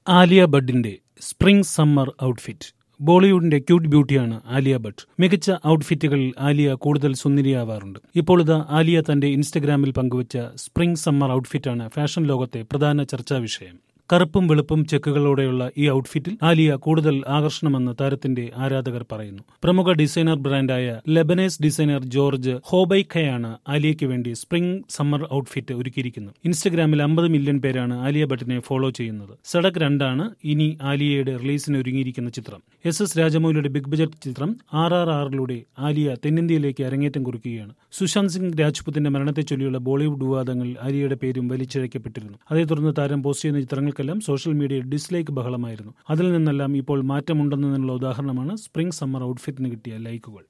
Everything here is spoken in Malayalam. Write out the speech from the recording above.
ആലിയ ഭട്ടിന്റെ സ്പ്രിംഗ് സമ്മർ ഔട്ട്ഫിറ്റ് ബോളിവുഡിന്റെ ക്യൂട്ട് ബ്യൂട്ടിയാണ് ആലിയ ഭട്ട് മികച്ച ഔട്ട്ഫിറ്റുകളിൽ ആലിയ കൂടുതൽ സുന്ദരിയാവാറുണ്ട് ഇപ്പോൾ ഇത് ആലിയ തന്റെ ഇൻസ്റ്റഗ്രാമിൽ പങ്കുവച്ച സ്പ്രിംഗ് സമ്മർ ഔട്ട്ഫിറ്റാണ് ഫാഷൻ ലോകത്തെ പ്രധാന ചർച്ചാ വിഷയം കറുപ്പും വെളുപ്പും ചെക്കുകളോടെയുള്ള ഈ ഔട്ട്ഫിറ്റിൽ ആലിയ കൂടുതൽ ആകർഷണമെന്ന് താരത്തിന്റെ ആരാധകർ പറയുന്നു പ്രമുഖ ഡിസൈനർ ബ്രാൻഡായ ലെബനേസ് ഡിസൈനർ ജോർജ് ഹോബൈഖയാണ് ആലിയയ്ക്ക് വേണ്ടി സ്പ്രിംഗ് സമ്മർ ഔട്ട്ഫിറ്റ് ഒരുക്കിയിരിക്കുന്നത് ഇൻസ്റ്റഗ്രാമിൽ അമ്പത് മില്യൺ പേരാണ് ആലിയ ഭട്ടിനെ ഫോളോ ചെയ്യുന്നത് സഡക് രണ്ടാണ് ഇനി ആലിയയുടെ റിലീസിന് ഒരുങ്ങിയിരിക്കുന്ന ചിത്രം എസ് എസ് രാജമൗലിയുടെ ബിഗ് ബജറ്റ് ചിത്രം ആർ ആർ ആറിലൂടെ ആലിയ തെന്നിന്ത്യയിലേക്ക് അരങ്ങേറ്റം കുറിക്കുകയാണ് സുശാന്ത് സിംഗ് രാജ്പുത്തിന്റെ മരണത്തെ ചൊല്ലിയുള്ള ബോളിവുഡ് വിവാദങ്ങളിൽ ആലിയയുടെ പേരും വലിച്ചിഴക്കപ്പെട്ടിരുന്നു അതേ തുടർന്ന് താരം പോസ്റ്റ് ചെയ്യുന്ന ചിത്രങ്ങൾക്കെല്ലാം സോഷ്യൽ മീഡിയയിൽ ഡിസ്ലൈക്ക് ബഹളമായിരുന്നു അതിൽ നിന്നെല്ലാം ഇപ്പോൾ മാറ്റമുണ്ടെന്നതിനുള്ള ഉദാഹരണമാണ് സ്പ്രിംഗ് സമ്മർ ഔട്ട്ഫിറ്റിന് കിട്ടിയ ലൈക്കുകൾ